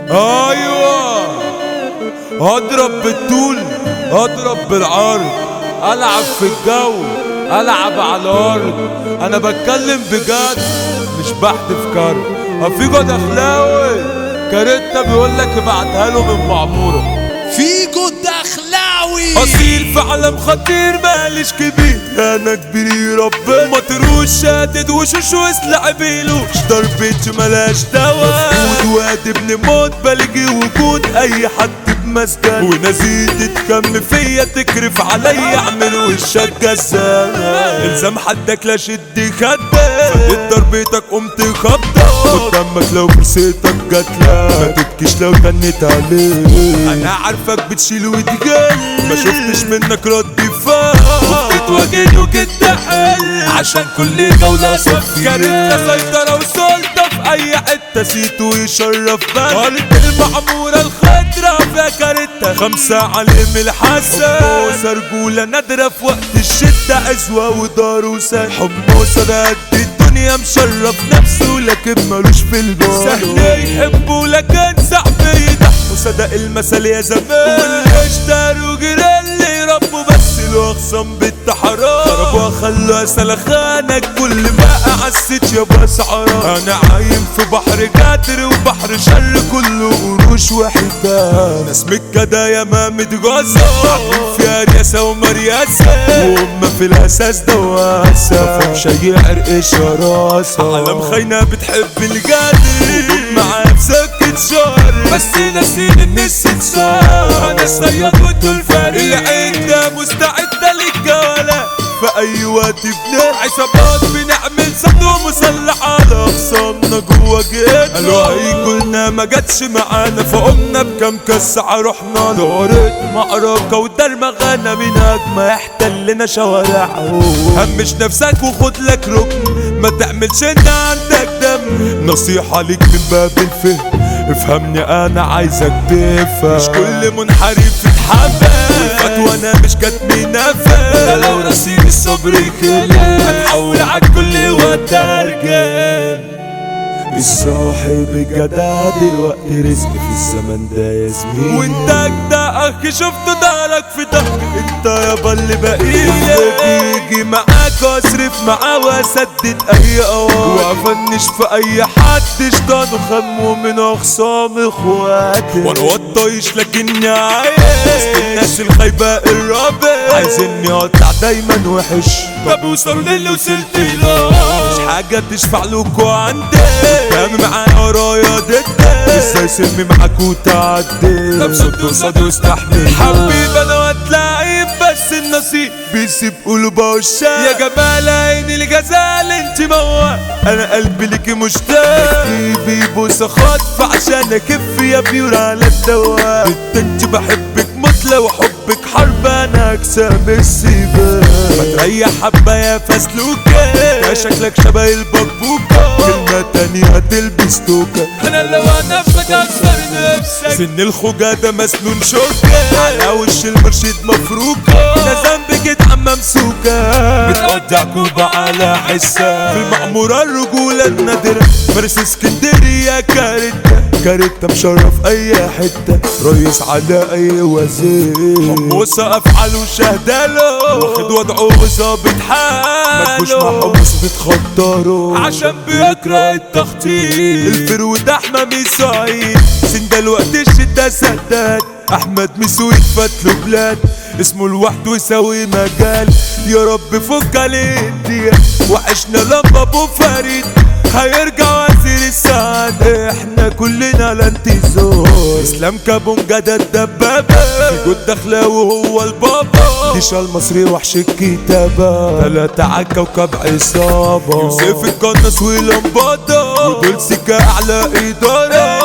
ايوه اضرب بالطول اضرب بالعرض العب في الجو العب على الارض انا بتكلم بجد مش بحدف كارت افيجو دخلاوي كاريتا بيقول لك ابعتها له من معموره فيجو الدخلاوي اصيل في عالم خطير مالش كبير انا كبير ربنا مطروش شادد وشوش وسلع بيلوش ضربتش ملاش دوا مفقود واد ابن موت بلجي وجود اي حد بمسكن ونزيد تكم فيا تكرف عليا اعمل وشك جزان الزم حدك لا شد خدك فديت ضربتك قمت خبطة قدامك لو فرصتك جاتلك ما تبكيش لو تنيت عليك انا عارفك بتشيل وتجل ما شفتش منك رد فعل بتواجهني وجد حل عشان كل جولة صفي كانت سيطرة وسلطة في أي حتة سيتو يشرف بك أرض المعمورة الخضرا فيها كارتة خمسة علم الحسن حموسة رجولة نادرة في وقت الشدة عزوة ودار وسن حموسة ده قد الدنيا مشرف نفسه لكن ملوش في الجار سهل يحبه لكن صعب يضحك وصدق المثل يا زمان واللي اشتروا جرالي ربوا بس له اخصم بالتحرار ضربوا خلوا سلخانك كل ما اعست يا بسعرة انا عايم في بحر قادر وبحر شر كله قروش وحدة ناس مكة يا ما متجوزة عاملين فيها رياسة ومرياسة وهم في الاساس دواسة مفهومش اي عرق شراسة عالم خاينة بتحب القادر معاه بسكة شر بس ناسين الناس تتصار انا الصياد وانتو الفريق العين ده مستعدة للجولة في اي وقت بنلعب عصابات بنعمل صندوق مسلح على اخصامنا جوا جيتنا قالوا هيجولنا ما جاتش معانا فقمنا بكام كسعة رحنا دورت معركة ودرمغانا من هجمة يحتلنا شوارعه همش نفسك وخد لك ركن ما تعملش انت عندك دم نصيحة ليك من باب الفهم افهمني انا عايزك تفهم مش كل منحرف يتحمل والفتوى انا مش كاتمي نفس ده لو رصيد الصبر يخلق هنحول على كل وترجم الصاحب الجدع دلوقتي رزق في الزمن ده يا زميلي وانت اجدع اخ شفت دارك في ضهرك انت يابا اللي بقيلك يجي معاك واصرف معاه واسدد اي قوار وافنش في اي حد شطان وخمه من اخصام اخواتي وانا وطايش لكني عايش وسط الناس الخايبه الرابع عايزني اطلع دايما وحش طب وصلوا للي وصلت له مش حاجه تشفع لكوا عندي قدامي معايا ورايا ضدك ازاي سلمي معاك وتعدي طب صد قصادي واستحمل حبيب انا واتلاقي بس النصيب بيسيب قلوبه والشام يا جمال عيني الجزال انت موال انا قلبي ليكي مشتاق بيبوس خطف عشان اكف يا بيور على الدواء بنت انت بحبك مطلة وحبك حرب انا اكسب السباق ما تريح حبة يا فسلوكة يا شكلك شبه البكبوكة كلمة تانية تلبس توكة انا لو نفسك اكسر نفسك سن الخوجة ده مسنون شوكة على وش المرشد مفروكة ده ذنب جدعة ممسوكة بتقضي عقوبة على حسها في المعمورة الرجولة النادرة فارس اسكندرية كارتة كارتة مشرف اي حتة رئيس على اي وزير حموسة افعاله شهداله واخد وضعه وظابط حاله مجوش مع حمص بتخطره عشان بيكره التخطيط الفرود احمد سعيد سندال وقت الشتا سداد احمد مسويد فتله بلاد اسمه لوحده يساوي مجال يا رب فك عليه وعشنا لما ابو فريد هيرجع وزير السعد احنا كلنا لا انتظار اسلام كابونجا ده الدبابة جود دخلاوي وهو البابا ديشا المصري وحش الكتابة تلاتة على كوكب عصابة يوسف القناص ولمبادة ودول سكة اعلى ادارة